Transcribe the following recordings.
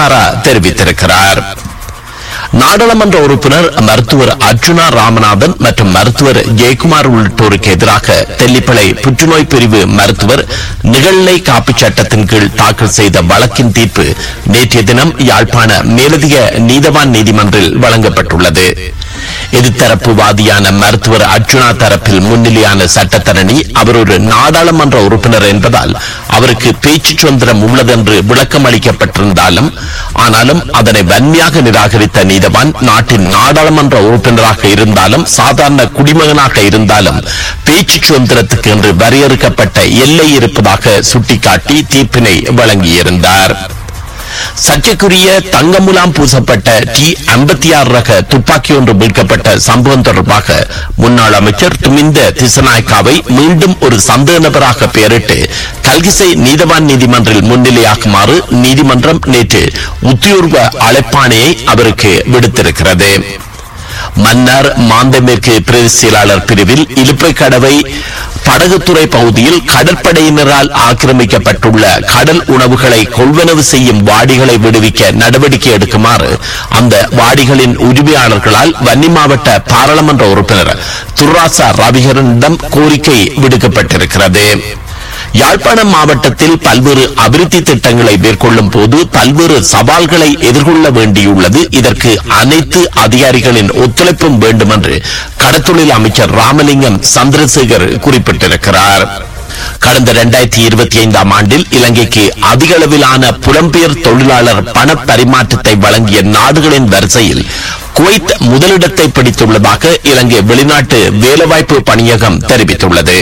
பண்டாரா தெரிவித்திருக்கிறார் நாடாளுமன்ற உறுப்பினர் மருத்துவர் அர்ஜுனா ராமநாதன் மற்றும் மருத்துவர் ஜெயக்குமார் உள்ளிட்டோருக்கு எதிராக தெல்லிப்பளை புற்றுநோய் பிரிவு மருத்துவர் நிகழ்நிலை காப்புச் சட்டத்தின் கீழ் தாக்கல் செய்த வழக்கின் தீர்ப்பு நேற்றைய தினம் யாழ்ப்பாண மேலதிக நீதவான் நீதிமன்றில் வழங்கப்பட்டுள்ளது எதிர்த்தரப்பு வாதியான மருத்துவர் அர்ஜுனா தரப்பில் முன்னிலையான சட்டத்தரணி அவர் ஒரு நாடாளுமன்ற உறுப்பினர் என்பதால் அவருக்கு பேச்சு சுதந்திரம் உள்ளதென்று விளக்கம் அளிக்கப்பட்டிருந்தாலும் ஆனாலும் அதனை வன்மையாக நிராகரித்த நீதவான் நாட்டின் நாடாளுமன்ற உறுப்பினராக இருந்தாலும் சாதாரண குடிமகனாக இருந்தாலும் பேச்சு சுதந்திரத்துக்கு என்று வரையறுக்கப்பட்ட எல்லை இருப்பதாக சுட்டிக்காட்டி தீர்ப்பினை வழங்கியிருந்தார் சர்ச்சைக்குரிய தங்கமுலாம் பூசப்பட்ட டி ஐம்பத்தி ஆறு ரக துப்பாக்கி ஒன்று மீட்கப்பட்ட சம்பவம் தொடர்பாக முன்னாள் அமைச்சர் துமிந்த திசநாயக்காவை மீண்டும் ஒரு சந்தேக நபராக பெயரிட்டு கல்கிசை நீதவான் நீதிமன்றில் முன்னிலையாக்குமாறு நீதிமன்றம் நேற்று உத்தியோர்வ அழைப்பாணையை அவருக்கு விடுத்திருக்கிறது மன்னார் மாந்தமேற்கு பிரதி செயலாளர் பிரிவில் இலுப்பை கடவை படகுத்துறை பகுதியில் கடற்படையினரால் ஆக்கிரமிக்கப்பட்டுள்ள கடல் உணவுகளை கொள்வனவு செய்யும் வாடிகளை விடுவிக்க நடவடிக்கை எடுக்குமாறு அந்த வாடிகளின் உரிமையாளர்களால் வன்னி மாவட்ட பாராளுமன்ற உறுப்பினர் துர்ராசா ரவிகரனிடம் கோரிக்கை விடுக்கப்பட்டிருக்கிறது யாழ்ப்பாணம் மாவட்டத்தில் பல்வேறு அபிவிருத்தி திட்டங்களை மேற்கொள்ளும் போது பல்வேறு சவால்களை எதிர்கொள்ள வேண்டியுள்ளது இதற்கு அனைத்து அதிகாரிகளின் ஒத்துழைப்பும் வேண்டும் என்று கடத்தொழில் அமைச்சர் ராமலிங்கம் சந்திரசேகர் குறிப்பிட்டிருக்கிறார் கடந்த இரண்டாயிரத்தி இருபத்தி ஐந்தாம் ஆண்டில் இலங்கைக்கு அதிக அளவிலான புலம்பெயர் தொழிலாளர் பண பரிமாற்றத்தை வழங்கிய நாடுகளின் வரிசையில் குவைத் முதலிடத்தை பிடித்துள்ளதாக இலங்கை வெளிநாட்டு வேலைவாய்ப்பு பணியகம் தெரிவித்துள்ளது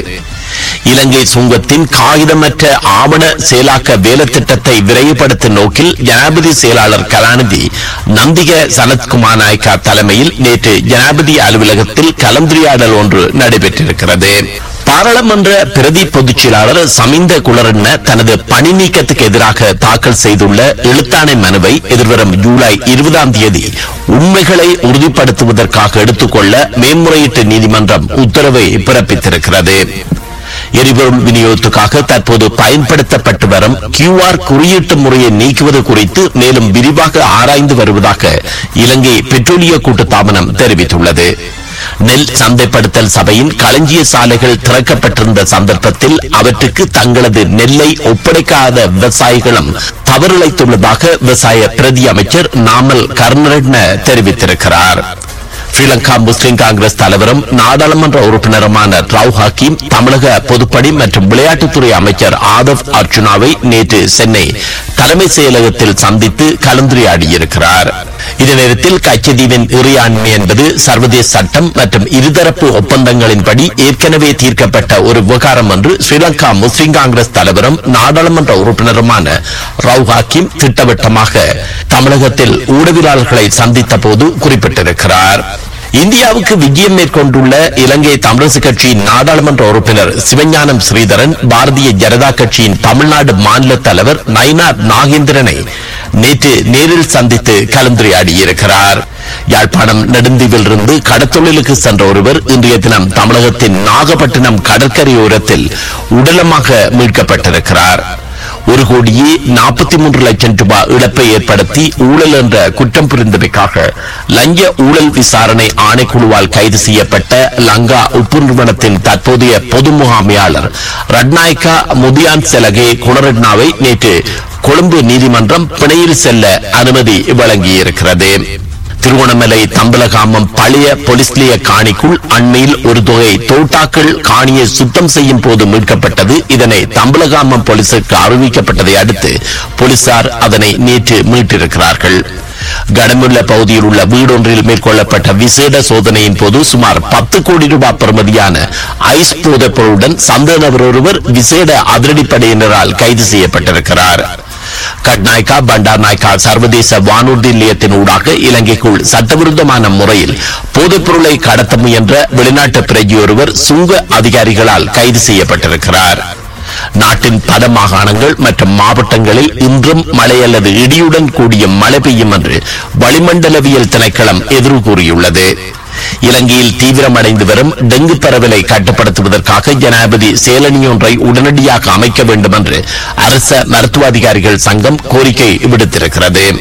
இலங்கை சுங்கத்தின் காகிதமற்ற ஆவண செயலாக்க வேலை திட்டத்தை விரைவுபடுத்தும் நோக்கில் ஜனாதிபதி செயலாளர் கலாநிதி நந்திக சனத்குமார் நாயக்கா தலைமையில் நேற்று ஜனாதிபதி அலுவலகத்தில் கலந்துரையாடல் ஒன்று நடைபெற்றிருக்கிறது பாராளுமன்ற பிரதி பொதுச் செயலாளர் சமிந்த குளரண்ண தனது பணி நீக்கத்துக்கு எதிராக தாக்கல் செய்துள்ள எழுத்தாணை மனுவை எதிர்வரும் ஜூலை இருபதாம் தேதி உண்மைகளை உறுதிப்படுத்துவதற்காக எடுத்துக்கொள்ள மேன்முறையீட்டு நீதிமன்றம் உத்தரவை பிறப்பித்திருக்கிறது எரிபொருள் விநியோகத்துக்காக தற்போது பயன்படுத்தப்பட்டு வரும் கியூஆர் குறியீட்டு முறையை நீக்குவது குறித்து மேலும் விரிவாக ஆராய்ந்து வருவதாக இலங்கை பெட்ரோலிய கூட்டுத்தாபனம் தெரிவித்துள்ளது நெல் சந்தைப்படுத்தல் சபையின் களஞ்சிய சாலைகள் திறக்கப்பட்டிருந்த சந்தர்ப்பத்தில் அவற்றுக்கு தங்களது நெல்லை ஒப்படைக்காத விவசாயிகளும் தவறிழைத்துள்ளதாக விவசாய பிரதி அமைச்சர் நாமல் கருணரட்ன தெரிவித்திருக்கிறார் ஸ்ரீலங்கா முஸ்லிம் காங்கிரஸ் தலைவரும் நாடாளுமன்ற உறுப்பினருமான ராவ் ஹக்கீம் தமிழக பொதுப்பணி மற்றும் விளையாட்டுத்துறை அமைச்சர் ஆதவ் அர்ஜுனாவை நேற்று சென்னை தலைமை செயலகத்தில் சந்தித்து கலந்துரையாடியிருக்கிறார் இதே நேரத்தில் கச்சதீவின் இறையாண்மை என்பது சர்வதேச சட்டம் மற்றும் இருதரப்பு ஒப்பந்தங்களின்படி ஏற்கனவே தீர்க்கப்பட்ட ஒரு விவகாரம் என்று ஸ்ரீலங்கா முஸ்லிம் காங்கிரஸ் தலைவரும் நாடாளுமன்ற உறுப்பினருமான ராவ் ஹக்கீம் திட்டவட்டமாக தமிழகத்தில் ஊடகவியலாளர்களை சந்தித்த போது குறிப்பிட்டிருக்கிறார் இந்தியாவுக்கு விஜயம் மேற்கொண்டுள்ள இலங்கை தமிழரசு கட்சியின் நாடாளுமன்ற உறுப்பினர் சிவஞானம் ஸ்ரீதரன் பாரதிய ஜனதா கட்சியின் தமிழ்நாடு மாநில தலைவர் நயினார் நாகேந்திரனை நேற்று நேரில் சந்தித்து கலந்துரையாடியிருக்கிறார் யாழ்ப்பாணம் நெடுந்தீவிலிருந்து கடத்தொழிலுக்கு சென்ற ஒருவர் இன்றைய தினம் தமிழகத்தின் நாகப்பட்டினம் கடற்கரையோரத்தில் உடலமாக மீட்கப்பட்டிருக்கிறார் ஒரு கோடியே நாற்பத்தி மூன்று லட்சம் ரூபாய் இழப்பை ஏற்படுத்தி ஊழல் என்ற குற்றம் புரிந்தமைக்காக லஞ்ச ஊழல் விசாரணை ஆணைக்குழுவால் கைது செய்யப்பட்ட லங்கா உப்பு நிறுவனத்தின் தற்போதைய பொது முகாமையாளர் ரட்நாயக்கா முதியான் செலகே குணரட்னாவை நேற்று கொழும்பு நீதிமன்றம் பிணையில் செல்ல அனுமதி வழங்கியிருக்கிறது திருவோணமலை தம்பலகாமம் பழைய போலீஸ் நிலைய காணிக்குள் அண்மையில் ஒரு தொகை தோட்டாக்கள் காணியை சுத்தம் செய்யும் போது மீட்கப்பட்டது இதனை தம்பலகாமம் போலீசுக்கு அறிவிக்கப்பட்டதை அடுத்து போலீசார் அதனை நேற்று மீட்டிருக்கிறார்கள் கடமுள்ள பகுதியில் உள்ள வீடொன்றில் மேற்கொள்ளப்பட்ட விசேட சோதனையின் போது சுமார் பத்து கோடி ரூபாய் பெறுமதியான ஐஸ் போதைப் பொருளுடன் சந்தேக நபர் ஒருவர் விசேட அதிரடிப்படையினரால் கைது செய்யப்பட்டிருக்கிறார் கட்நாயக்கா பண்டார் நாயக்கா சர்வதேச வானூர்தி நிலையத்தின் ஊடாக இலங்கைக்குள் சட்டவிரோதமான முறையில் போதைப் பொருளை கடத்த முயன்ற வெளிநாட்டு பிரஜி ஒருவர் சுங்க அதிகாரிகளால் கைது செய்யப்பட்டிருக்கிறார் நாட்டின் பல மாகாணங்கள் மற்றும் மாவட்டங்களில் இன்றும் மழை அல்லது இடியுடன் கூடிய மழை பெய்யும் என்று வளிமண்டலவியல் திணைக்களம் எதிர்வு கூறியுள்ளது இலங்கையில் தீவிரமடைந்து வரும் டெங்கு பரவலை கட்டுப்படுத்துவதற்காக ஜனாதிபதி செயலணியொன்றை உடனடியாக அமைக்க வேண்டும் என்று அரச மருத்துவ அதிகாரிகள் சங்கம் கோரிக்கை விடுத்திருக்கிறது